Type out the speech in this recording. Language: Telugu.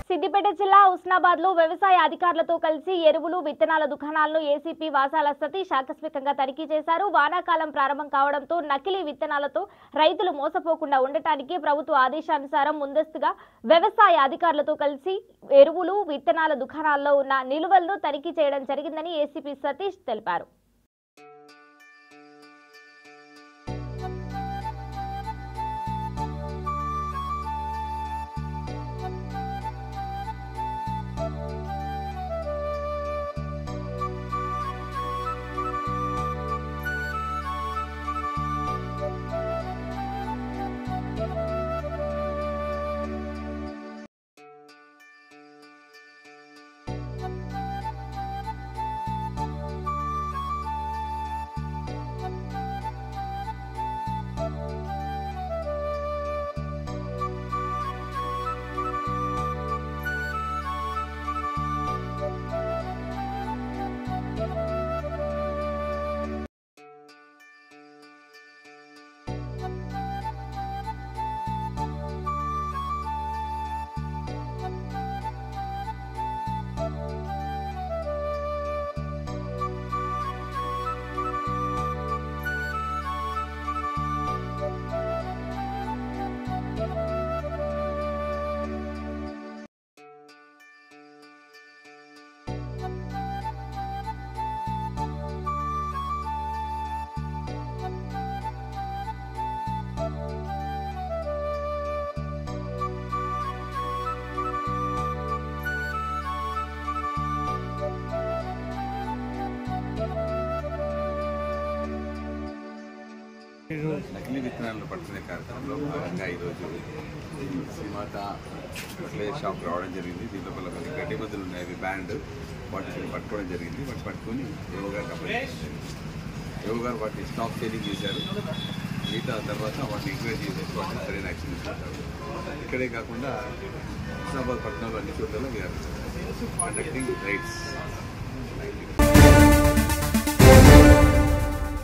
సిద్దిపేట జిల్లా ఉస్నాబాద్ లో వ్యవసాయ అధికారులతో కలిసి ఎరువులు విత్తనాల దుకాణాలను ఏసీపీ వాసాల సతీష్ ఆకస్మికంగా తనిఖీ చేశారు వానాకాలం ప్రారంభం కావడంతో నకిలీ విత్తనాలతో రైతులు మోసపోకుండా ఉండటానికి ప్రభుత్వ ఆదేశానుసారం ముందస్తుగా వ్యవసాయ అధికారులతో కలిసి ఎరువులు విత్తనాల దుకాణాల్లో ఉన్న నిలువలను తనిఖీ చేయడం జరిగిందని ఏసీపీ సతీష్ తెలిపారు నకిలీ విత్తనాలను పట్టుకునే కార్యక్రమంలో భాగంగా ఈరోజు శ్రీమాత ఫర్టిలైజర్ షాప్ రావడం జరిగింది దీంట్లో కొన్ని కొన్ని గడ్డి మందులు ఉన్నాయి అవి బ్యాండ్ వాటిని పట్టుకోవడం జరిగింది వాటిని పట్టుకొని యోగ గారు కంపెనీ యోగ గారు వాటిని స్టాక్ సేలింగ్ చేశారు మిగతా తర్వాత వాటిని ఎంకరేజ్ చేసేసి వాటిని సరైన యాక్షన్ తీసుకుంటారు ఇక్కడే కాకుండా హుస్నాబాద్ పట్టణంలో అన్ని చోట్ల కండక్టింగ్ రైడ్స్